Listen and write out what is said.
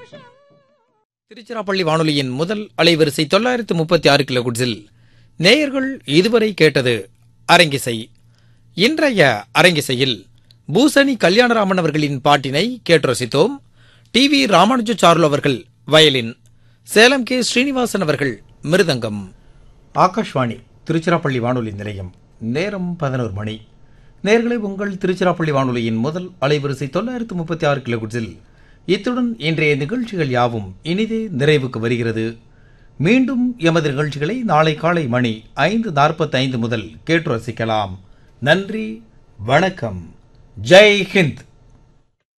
திருச்சிராப்பள்ளி வானொலியின் முதல் அலைவரிசை தொள்ளாயிரத்து முப்பத்தி ஆறு கிலோ குட்ஸில் நேயர்கள் இதுவரை கேட்டது அரங்கிசை இன்றைய அரங்கிசையில் பூசணி கல்யாணராமன் அவர்களின் பாட்டினை கேட்டு ரசித்தோம் டி வி ராமானுஜாச்சாருலு அவர்கள் வயலின் சேலம் கே ஸ்ரீனிவாசன் அவர்கள் மிருதங்கம் ஆகாஷ்வாணி திருச்சிராப்பள்ளி வானொலி நிலையம் நேரம் பதினோரு மணி நேர்களை உங்கள் திருச்சிராப்பள்ளி வானொலியின் முதல் அலைவரிசை தொள்ளாயிரத்து முப்பத்தி ஆறு கிலோ குட்ஸில் இத்துடன் இன்றைய நிகழ்ச்சிகள் யாவும் இனிதே நிறைவுக்கு வருகிறது மீண்டும் எமது நிகழ்ச்சிகளை நாளை காலை மணி ஐந்து நாற்பத்தைந்து முதல் கேட்டு ரசிக்கலாம் நன்றி வணக்கம் ஜெய் ஹிந்த்